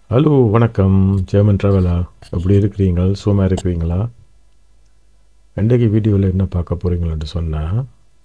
hello வணக்கம் German ட்ராவலா எப்படி இருக்கிறீங்க சும்மா இருக்கிறீங்களா இன்றைக்கு வீடியோவில் என்ன பார்க்க போகிறீங்களான்னு சொன்னால்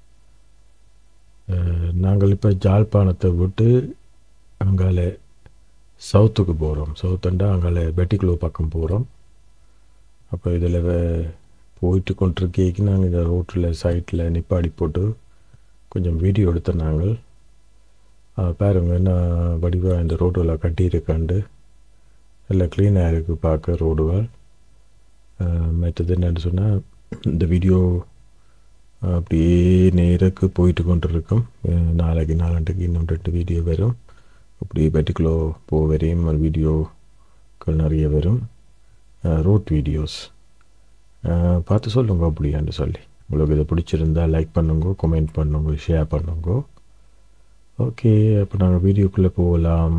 நாங்கள் இப்போ ஜாழ்ப்பாணத்தை விட்டு அங்கால சவுத்துக்கு போகிறோம் சவுத்துண்டா அங்கால பெட்டிக்குளோ பக்கம் போகிறோம் அப்போ இதில் போயிட்டு கொண்டிருக்கேக்கு நாங்கள் இந்த ரோட்டில் சைட்டில் நிப்பாடி போட்டு கொஞ்சம் வீடியோ எடுத்த நாங்கள் அஹ் பாருங்க என்ன வடிவாக இந்த ரோடுகளை கட்டியிருக்காண்டு நல்லா க்ளீனாக இருக்குது பார்க்க ரோடுகள் மற்றது என்னென்னு சொன்னால் இந்த வீடியோ அப்படியே நேருக்கு போயிட்டு கொண்டு இருக்கும் அஹ் நாளைக்கு நாளாண்டுக்கு இன்னும் ரெண்டு வீடியோ வரும் அப்படியே பெட்டிக்குள்ளோ போக வரையும் வீடியோக்கள் நிறைய வரும் ரோட் வீடியோஸ் பார்த்து சொல்லுங்க அப்படியான்னு சொல்லி உங்களுக்கு இதை பிடிச்சிருந்தா லைக் பண்ணுங்க கமெண்ட் பண்ணுங்க ஷேர் பண்ணுங்க ஓகே அப்போ நாங்கள் வீடியோக்குள்ளே போகலாம்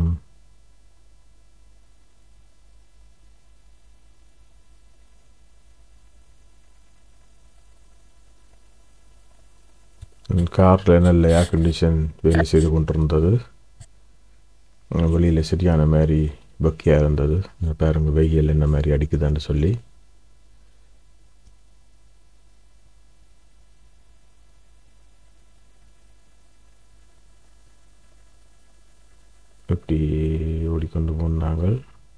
காரில் நல்ல ஏர் கண்டிஷன் வேலை செய்து கொண்டிருந்தது வெளியில் சரியான மாதிரி பக்கியாக இருந்தது பாருங்க வெயில் என்ன மாதிரி அடிக்குதான்னு சொல்லி இப்படி ஓடிக்கொண்டு போனாங்கள்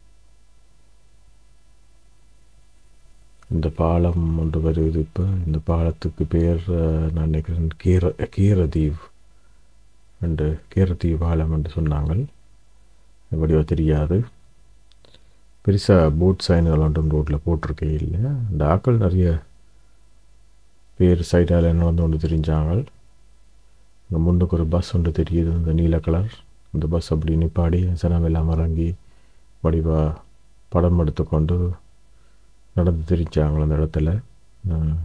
இந்த பாலம் ஒன்று வருது இப்போ இந்த பாலத்துக்கு பேர் அஹ், நான் நினைக்கிறேன் கீர கீரதீவ் என்று கீரதீவ் பாலம் என்று சொன்னாங்கள் எப்படியோ தெரியாது பெருசாக போட் சைன்கள் ஒன்றும் ரோட்டில் போட்டிருக்கே இல்லை இந்த ஆக்கள் நிறைய பேர் சைடால் என்ன வந்து ஒன்று தெரிஞ்சாங்க இங்கே முன்னுக்கு ஒரு பஸ் ஒன்று தெரியுது இந்த நீல கலர் அந்த பஸ் அப்படி நிப்பாடி சனம் எல்லாம் இறங்கி வடிவாக படம் எடுத்துக்கொண்டு நடந்து தெரிஞ்சாங்க அந்த இடத்துல அஹ்,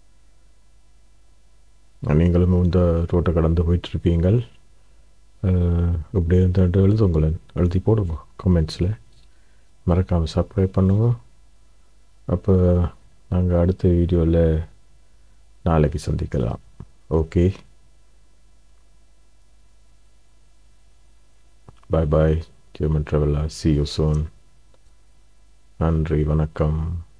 நீங்களும் இந்த ரோட்டை கடந்து போயிட்டுருப்பீங்கள் இப்படி இருந்துட்டு எழுதுங்களேன் எழுதி போடுங்க கமெண்ட்ஸில் மறக்காமல் சப்ஸ்கிரைப் பண்ணுங்க அப்போ நாங்கள் அடுத்த வீடியோவில் நாளைக்கு சந்திக்கலாம் ஓகே பாய் பாய் ஜெர்மன் ட்ராவலா சி யூ சோன் நன்றி வணக்கம்